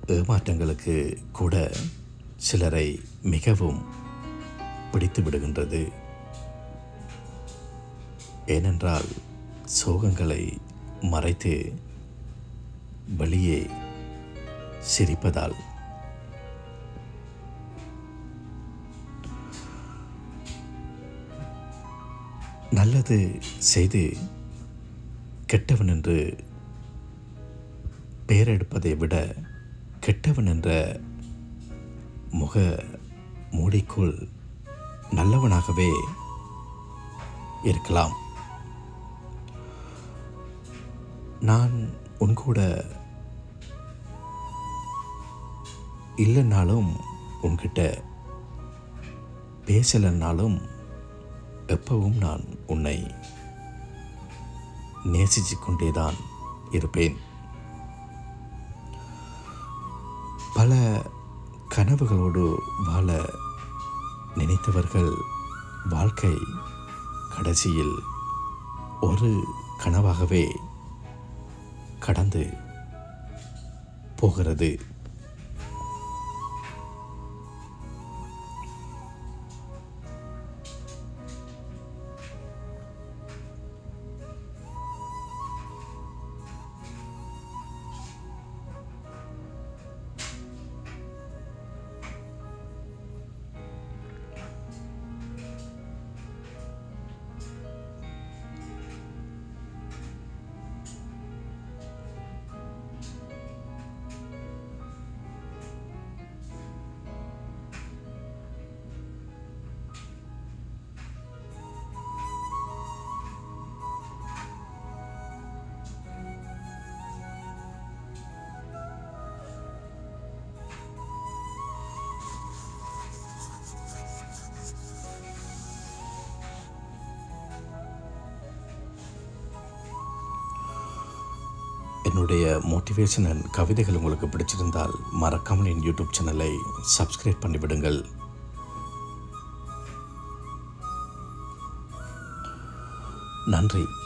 ஏமாற்றங்களுக்கு கூட சிலரை மிகவும் பிடித்து விடுகின்றது ஏனென்றால் சோகங்களை மறைத்து வெளியே சிரிப்பதால் நல்லது செய்து கெட்டவன் என்று பெயரெடுப்பதை விட கெட்டவன் என்ற முக மூடிக்குள் நல்லவனாகவே இருக்கலாம் நான் உன் கூட இல்லைன்னாலும் உன்கிட்ட பேசலைன்னாலும் எப்பவும் நான் உன்னை நேசித்து கொண்டேதான் இருப்பேன் பல கனவுகளோடு வாழ நினைத்தவர்கள் வாழ்க்கை கடைசியில் ஒரு கனவாகவே கடந்து போகிறது என்னுடைய மோட்டிவேஷன் அண்ட் கவிதைகள் உங்களுக்கு பிடிச்சிருந்தால் மறக்காமல் என் யூடியூப் சேனலை சப்ஸ்கிரைப் பண்ணிவிடுங்கள் நன்றி